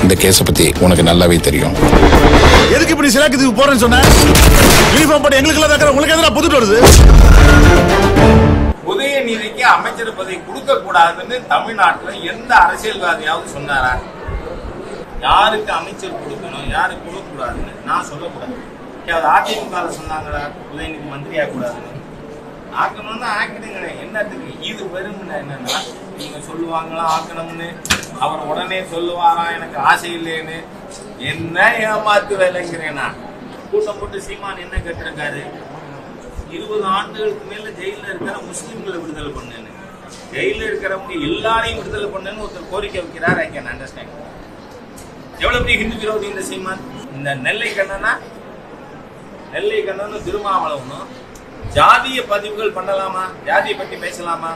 இந்த கேஸை பத்தி உனக்கு நல்லாவே தெரியும் எதுக்கு இப்படி சிலாக்கு போறேன்னு சொன்ன யூனிஃபார்ம் போட்டு எங்களுக்கு எல்லாம் உங்களுக்கு எதிராக புதுட்டு வருது உதயநிதிக்கு அமைச்சர் பதவி கொடுக்க கூடாதுன்னு தமிழ்நாட்டுல எந்த அரசியல்வாதியாவது சொன்னாரா யாருக்கு அமைச்சர் கொடுக்கணும் யாருக்கு கொடுக்க கூடாதுன்னு நான் சொல்லக்கூடாது யாவது அதிமுக சொன்னாங்களா உதயநிதி மந்திரியா கூடாதுன்னு ஆக்கணும்னா ஆக்கிடுங்க என்னத்துக்கு இது வெறும் என்னன்னா நீங்க சொல்லுவாங்களா ஆக்கணும்னு அவர் உடனே சொல்லுவாரா எனக்கு ஆசை இல்லைன்னு என்ன ஏமாத்து வேலைங்கிறேன் நான் கூட்டம் போட்டு சீமான் என்ன கேட்டிருக்காரு இருபது ஆண்டுகளுக்கு மேல ஜெயில இருக்கிற முஸ்லிம்களை விடுதலை பண்ணுன்னு ஜெயில இருக்கிறவங்க எல்லாரையும் விடுதலை பண்ணுன்னு ஒருத்தர் கோரிக்கை வைக்கிறார் ஐ கேன் அண்டர்ஸ்டாண்ட் எவ்வளவு பெரிய ஹிந்து விரோதி இந்த சீமான் இந்த நெல்லை கண்ணனா நெல்லை கண்ணனும் திருமாவளவனும் ஜாதிய பதிவுகள் பண்ணலாமா ஜாதியை பத்தி பேசலாமா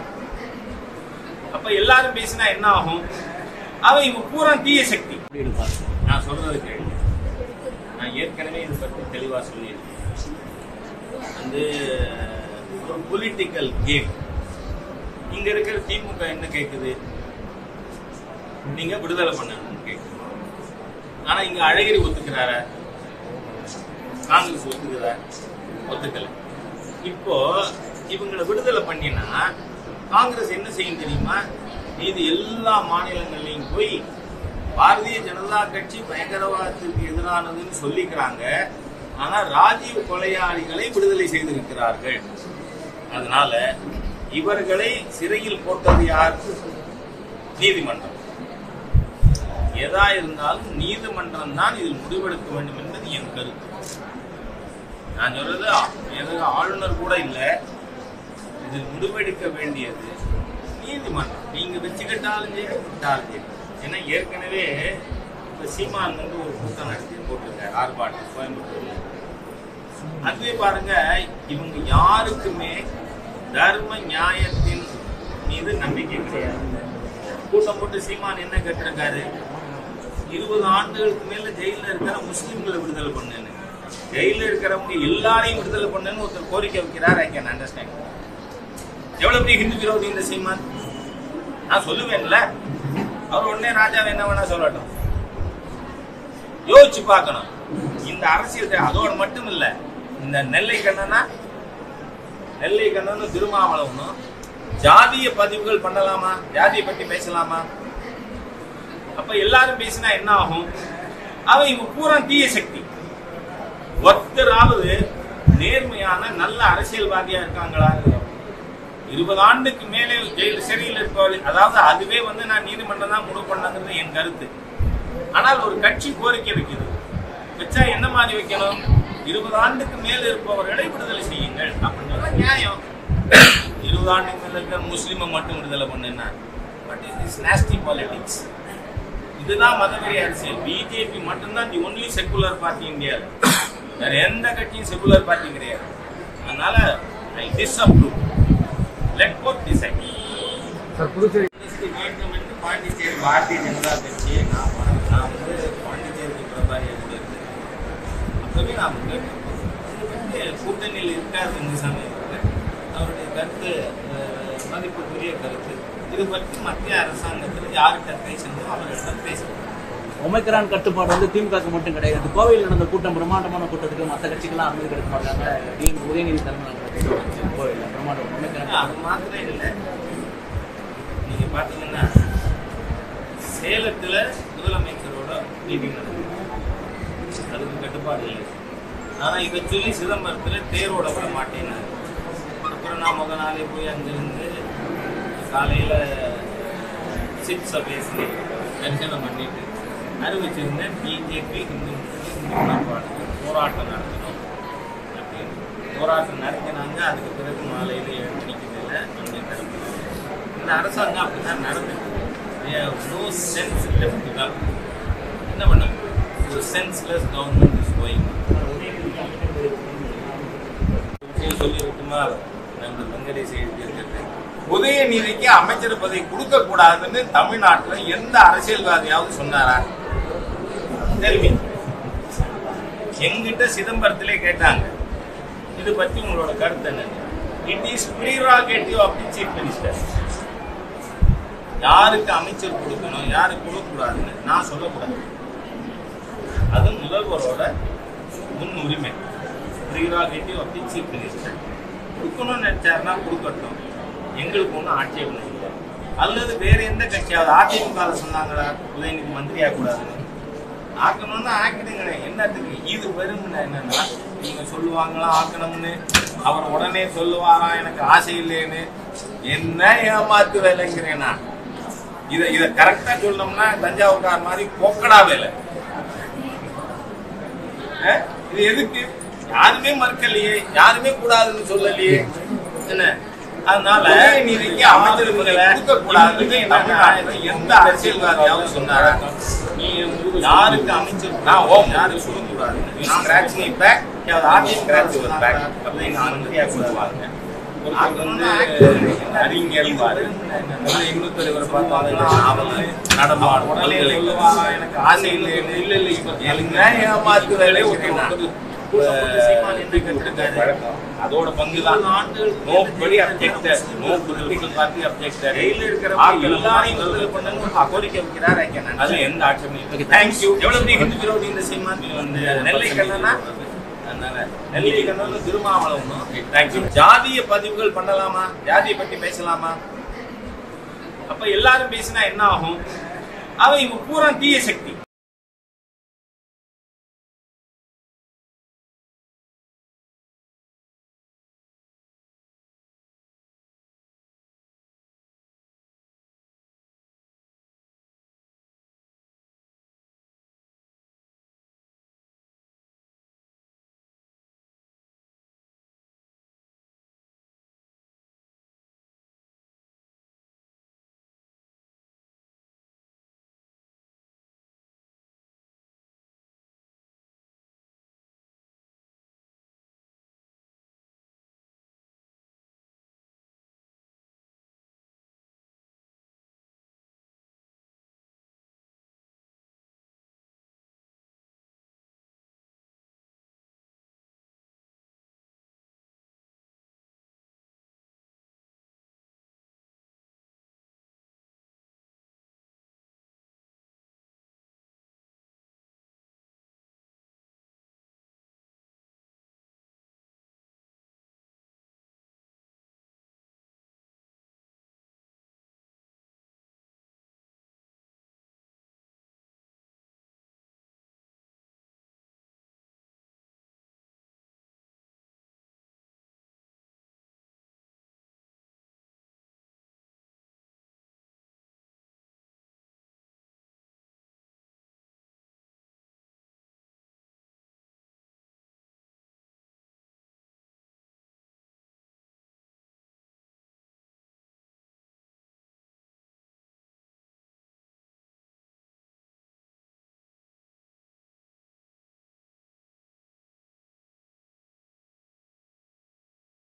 அப்ப எல்லாரும் பேசினா என்ன ஆகும் அவன் இவன் பூரா தீய சக்தி நான் சொல்றது கேள்வி நான் ஏற்கனவே இது பற்றி தெளிவா சொல்லியிருக்கேன் வந்து ஒரு பொலிட்டிக்கல் கேம் இங்க இருக்கிற திமுக என்ன கேக்குது நீங்க விடுதலை பண்ணணும்னு கேக்குது ஆனா இங்க அழகிரி ஒத்துக்கிறாரா காங்கிரஸ் ஒத்துக்குதா ஒத்துக்கல இப்போ இவங்களை விடுதலை பண்ணினா காங்கிரஸ் என்ன செய்யும் தெரியுமா இது எல்லா மாநிலங்கள்லயும் போய் பாரதிய ஜனதா கட்சி பயங்கரவாதத்திற்கு எதிரானதுன்னு சொல்லிக்கிறாங்க ஆனா ராஜீவ் கொலையாளிகளை விடுதலை செய்திருக்கிறார்கள் அதனால இவர்களை சிறையில் போட்டது யார் நீதிமன்றம் எதா இருந்தாலும் நீதிமன்றம் தான் இதில் முடிவெடுக்க வேண்டும் என்பது என் கருத்து நான் சொல்றது எது ஆளுநர் கூட இல்ல இதில் முடிவெடுக்க வேண்டியது நீதிமன்றம் நீங்க வச்சுக்கிட்டாலும் சரி விட்டாலும் சரி ஏன்னா ஏற்கனவே இப்ப சீமான் வந்து ஒரு கூட்டம் நடத்தி போட்டிருக்காரு ஆர்ப்பாட்டம் கோயம்புத்தூர்ல அதுவே பாருங்க இவங்க யாருக்குமே தர்ம நியாயத்தின் மீது நம்பிக்கை கிடையாது கூட்டம் போட்டு சீமான் என்ன கேட்டிருக்காரு இருபது ஆண்டுகளுக்கு மேல ஜெயில இருக்கிற முஸ்லிம்களை விடுதலை பண்ணுன்னு ஜெயில இருக்கிறவங்க எல்லாரையும் விடுதலை பண்ணுன்னு ஒருத்தர் கோரிக்கை வைக்கிறார் ஐ கேன் அண்டர்ஸ்டாண்ட் எவ்வளவு பெரிய ஹிந்து விரோதி இந்த சீமான் நான் சொல்லுவேன்ல அவர் உடனே ராஜாவை என்ன வேணா சொல்லட்டும் யோசிச்சு பார்க்கணும் இந்த அரசியல் தே- அதோட மட்டும் இல்ல இந்த நெல்லை கண்ணனா நெல்லை கண்ணனும் திருமாவளவனும் ஜாதிய பதிவுகள் பண்ணலாமா ஜாதியை பத்தி பேசலாமா அப்ப எல்லாரும் பேசினா என்ன ஆகும் அவன் இவன் பூரா தீய சக்தி ஒருத்தராவது நேர்மையான நல்ல அரசியல்வாதியா இருக்காங்களா இருபது ஆண்டுக்கு மேலே ஜெயில் சிறையில் இருப்பவர்கள் அதாவது அதுவே வந்து நான் நீதிமன்றம் தான் முடிவு பண்ணங்கிறது என் கருத்து ஆனால் ஒரு கட்சி கோரிக்கை வைக்குது வச்சா என்ன மாதிரி வைக்கணும் இருபது ஆண்டுக்கு மேல இருப்பவர்களை விடுதலை செய்யுங்கள் அப்படின்றது நியாயம் இருபது ஆண்டுக்கு மேல இருக்கிற முஸ்லிமை மட்டும் விடுதலை பண்ணுன்னா but is this nasty politics இதுதான் மதவெறி அரசியல் பிஜேபி மட்டும்தான் தி ஒன்லி செக்குலர் பார்ட்டி இந்தியாவில் வேற எந்த கட்சியும் செக்குலர் பார்ட்டி கிடையாது அதனால I disapprove let court decide வேண்டும் என்று பாண்டிச்சேரி பாரதிய ஜனதா கட்சியை நான் வா- நான் வந்து பாண்டிச்சேரிக்கு பிரபாரியாக கூட இருந்தேன் அப்பவே நான் கேட்டேன் இது வந்து கூட்டணியில் இருக்கார் இந்த சமயத்தில் அவருடைய கருத்து அஹ், மதிப்புக்குரிய கருத்து இது பற்றி மத்திய அரசாங்கத்தில் யார்கிட்ட பேசணும் அவர்களிடம் பேசணும் ஒமைக்ரான் கட்டுப்பாடு வந்து திமுக மட்டும் கிடையாது கோவையில் நடந்த கூட்டம் பிரம்மாண்டமான கூட்டத்துக்கு மற்ற கட்சிகள்லாம் அனுமதி கிடைக்க மாட்டாங்க டி உதயநிதி தலைமையில் நடந்த கோவையில் பிரம்மாண்டம் ஒமைக்ரான் அது மாத்திரம் இல்லை நீங்க பாத்தீங்கன்னா சேலத்துல முதலமைச்சரோட மீட்டிங் நடந்தது அதுக்கு கட்டுப்பாடு இல்லை ஆனா இதை சொல்லி சிதம்பரத்துல தேரோட விட மாட்டேன்னாரு அப்புறம் நான் முத நாளே போய் அங்கிருந்து காலையில சிப்ஸை பேசி தரிசனம் பண்ணிட்டு அறிவிச்சிருந்தேன் பிஜேபி இந்து முன்னேற்பாடு போராட்டம் நடத்தணும் அப்படின்னு போராட்டம் நடத்தினாங்க அதுக்கு பிறகு மாலையில் ஏழு மணிக்கு மேலே அங்கே நடந்தது இந்த அரசாங்கம் அப்படிதான் நடந்தது நோ சென்ஸ் லெஃப்ட் தான் என்ன பண்ண ஒரு சென்ஸ்லெஸ் கவர்மெண்ட் இஸ் கோயிங் சொல்லிருக்குமா நம்ம வெங்கடேஷ் எழுதியிருக்கிறது உதயநிதிக்கு அமைச்சர் பதவி கொடுக்க கூடாதுன்னு தமிழ்நாட்டுல எந்த அரசியல்வாதியாவது சொன்னாரா தெரிவி எங்கிட்ட சிதம்பரத்திலே கேட்டாங்க இது பத்தி உங்களோட கருத்து என்ன it is prerogative of the chief minister யாருக்கு அமைச்சர் கொடுக்கணும் யாருக்கு கொடுக்கக்கூடாதுன்னு நான் சொல்லக்கூடாது அது முதல்வரோட முன் உரிமை prerogative of the chief minister கொடுக்கணும்னு நினைச்சாருன்னா கொடுக்கட்டும் எங்களுக்கு ஒன்றும் ஆட்சேபனை இல்லை அல்லது வேற எந்த கட்சியாவது அதிமுக சொன்னாங்களா உதயநிதி மந்திரியாக கூடாதுன்னு ஆக்கணும்னா ஆக்கிடுங்க என்னத்துக்கு இது வெறும் என்னன்னா நீங்க சொல்லுவாங்களா ஆக்கணும்னு அவர் உடனே சொல்லுவாராம் எனக்கு ஆசை இல்லைன்னு என்ன ஏமாத்து வேலைங்கிறேன் நான் இத இத கரெக்டா சொல்லணும்னா தஞ்சாவூர்கார் மாதிரி பொக்கடா வேலை அஹ்? இது எதுக்கு யாருமே மறுக்கலையே யாருமே கூடாதுன்னு சொல்லலையே என்ன அதனால நீதிக்கு அமைச்சர்களை கொடுக்கக்கூடாதுன்னு என்னன்னா, எந்த அரசியல்வாதியாவது சொன்னாரா நீ யாருக்கு அமைச்சர் நான் ஓம் யாருக்கு சொல்லக்கூடாது ஸ்கிராச் மீ பேக் ஆர்டிங் ஸ்கிராச் யுவர் பேக் அப்படின்னு மந்திரியா சொல்லுவாங்க அறிஞர் இன்னொருத்தர் இவரை பார்த்தாலும் நடமாடும் உடனே சொல்லுவாங்க எனக்கு ஆசை இல்லை இல்ல இல்ல இவர் எல்லாம் ஏமாத்து வேலை அதோட பங்கு தான் nobody objector no political party objector ஜெயில இருக்கிற எல்லாரையும் விடுதலை பண்ணுங்க கோரிக்கை வைக்கிறார் ஐ கேன் அது எந்த ஆட்சேபனையும் தேங்க் யூ எவ்வளவு பெரிய ஹிந்து விரோதி இந்த சினிமா வந்து நெல்லை கண்ணனா அதனால நெல்லை கண்ணன் திருமாவளவனும் தேங்க்யூ ஜாதிய பதிவுகள் பண்ணலாமா ஜாதியை பத்தி பேசலாமா அப்ப எல்லாரும் பேசினா என்ன ஆகும் அவன் இவன் பூரா தீய சக்தி